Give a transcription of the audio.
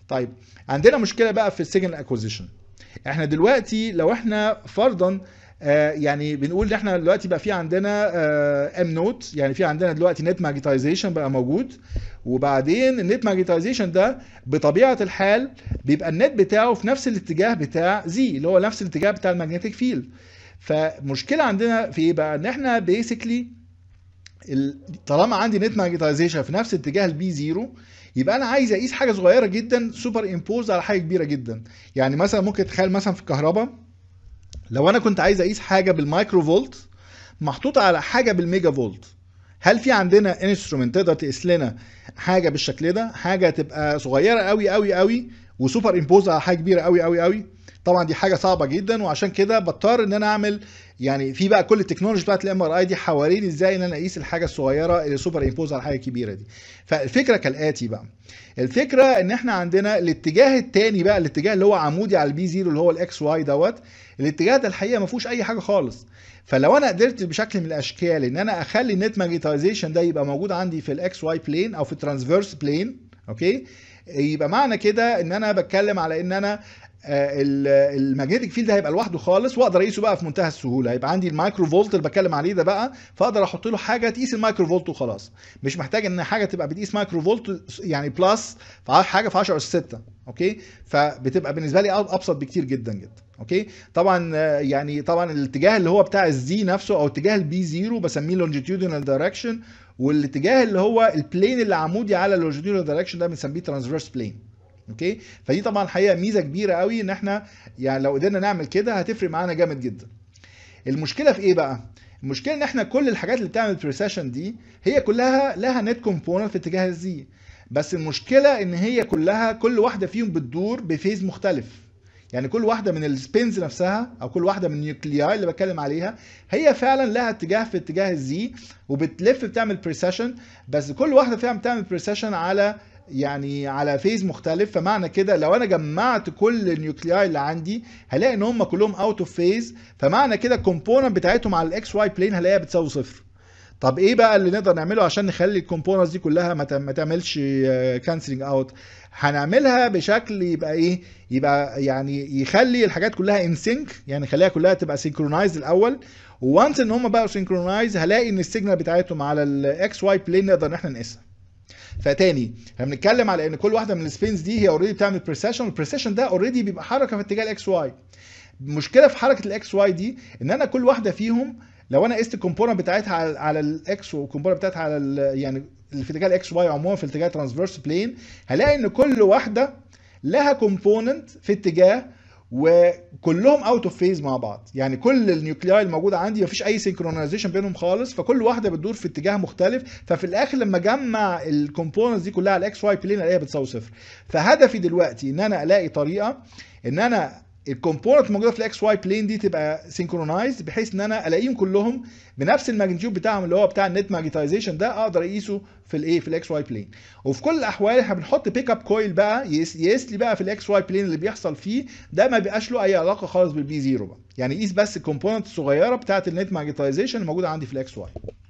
طيب عندنا مشكله بقى في السيجنال اكوزيشن احنا دلوقتي لو احنا فرضا آه، يعني بنقول ان احنا دلوقتي بقى في عندنا ام نوت يعني في عندنا دلوقتي نت ماجنتايزيشن بقى موجود وبعدين النت ماجنتايزيشن ده بطبيعه الحال بيبقى النت بتاعه في نفس الاتجاه بتاع زي اللي هو نفس الاتجاه بتاع المagnetic فيلد فمشكله عندنا في ايه بقى ان احنا بيسكلي طالما عندي نت ماجنتايزيشن في نفس اتجاه البي زيرو يبقى انا عايز اقيس حاجه صغيره جدا سوبر امبوز على حاجه كبيره جدا يعني مثلا ممكن تخيل مثلا في الكهرباء لو انا كنت عايز اقيس حاجه بالمايكرو فولت محطوطه على حاجه بالميجا فولت هل في عندنا انسترومنت تقدر تقيس لنا حاجه بالشكل ده حاجه تبقى صغيره قوي قوي قوي وسوبر امبوز على حاجه كبيره قوي قوي قوي طبعا دي حاجه صعبه جدا وعشان كده بضطر ان انا اعمل يعني في بقى كل التكنولوجي بتاعت الام ار اي دي حوالين ازاي ان انا اقيس الحاجه الصغيره اللي سوبر امبوز على الحاجه الكبيره دي فالفكره كالاتي بقى الفكره ان احنا عندنا الاتجاه الثاني بقى الاتجاه اللي هو عمودي على البي زيرو اللي هو الاكس واي دوت الاتجاه ده الحقيقه ما فيهوش اي حاجه خالص فلو انا قدرت بشكل من الاشكال ان انا اخلي النت ماجنتايزيشن ده يبقى موجود عندي في الاكس واي بلين او في الترانسفيرس بلين اوكي يبقى معنى كده ان انا بتكلم على ان انا الماجنتيك فيلد هيبقى لوحده خالص واقدر اقيسه بقى في منتهى السهوله هيبقى عندي المايكرو فولت اللي بتكلم عليه ده بقى فاقدر احط له حاجه تقيس المايكرو فولت وخلاص مش محتاج ان حاجه تبقى بتقيس مايكرو فولت يعني بلس حاجه في 10 اس 6 اوكي فبتبقى بالنسبه لي ابسط بكتير جدا جدا اوكي طبعا يعني طبعا الاتجاه اللي هو بتاع الزي نفسه او اتجاه البي زيرو بسميه لونجيتيودينال دايركشن والاتجاه اللي هو البلين اللي عمودي على اللونجيتيودينال دايركشن ده بنسميه ترانسفيرس بلين اوكي فدي طبعا الحقيقه ميزه كبيره قوي ان احنا يعني لو قدرنا نعمل كده هتفرق معانا جامد جدا المشكله في ايه بقى المشكله ان احنا كل الحاجات اللي بتعمل بريسيشن دي هي كلها لها نت كومبوننت في اتجاه الزي بس المشكله ان هي كلها كل واحده فيهم بتدور بفيز مختلف يعني كل واحده من السبينز نفسها او كل واحده من النيوكلياي اللي بتكلم عليها هي فعلا لها اتجاه في اتجاه الزي وبتلف بتعمل بريسيشن بس كل واحده فيها بتعمل بريسيشن على يعني على فيز مختلف فمعنى كده لو انا جمعت كل النيوكلياي اللي عندي هلاقي ان هم كلهم اوت اوف فيز فمعنى كده الكومبوننت بتاعتهم على الاكس واي بلين هلاقيها بتساوي صفر طب ايه بقى اللي نقدر نعمله عشان نخلي الكومبوننتس دي كلها ما تعملش كانسلنج اوت هنعملها بشكل يبقى ايه يبقى يعني يخلي الحاجات كلها ان سينك يعني خليها كلها تبقى سينكرونايز الاول وانس ان هم بقوا سينكرونايز هلاقي ان السيجنال بتاعتهم على الاكس واي بلين نقدر ان احنا نقيسها فتاني احنا بنتكلم على ان كل واحده من السبينز دي هي اوريدي بتعمل بريسيشن والبريسيشن ده اوريدي بيبقى حركه في اتجاه الاكس واي المشكله في حركه الاكس واي دي ان انا كل واحده فيهم لو انا قست الكومبوننت بتاعتها على, على الاكس والكومبوننت بتاعتها على ال يعني اللي في اتجاه الاكس واي عموما في اتجاه ترانسفيرس بلين هلاقي ان كل واحده لها كومبوننت في اتجاه وكلهم اوت اوف فيز مع بعض يعني كل النيوكلياي الموجوده عندي مفيش اي سينكرونايزيشن بينهم خالص فكل واحده بتدور في اتجاه مختلف ففي الاخر لما اجمع الكومبوننتس دي كلها على الاكس واي بلين الاقيها بتساوي صفر فهدفي دلوقتي ان انا الاقي طريقه ان انا الكومبوننت موجوده في الاكس واي بلين دي تبقى سينكرونايز بحيث ان انا الاقيهم كلهم بنفس الماجنتيود بتاعهم اللي هو بتاع النت ماجنتايزيشن ده اقدر اقيسه في الايه في الاكس واي بلين وفي كل الاحوال احنا بنحط بيك اب كويل بقى يقيس لي بقى في الاكس واي بلين اللي بيحصل فيه ده ما بيبقاش له اي علاقه خالص بالبي زيرو بقى يعني يقيس بس الكومبوننت الصغيره بتاعه النت ماجنتايزيشن الموجوده عندي في الاكس واي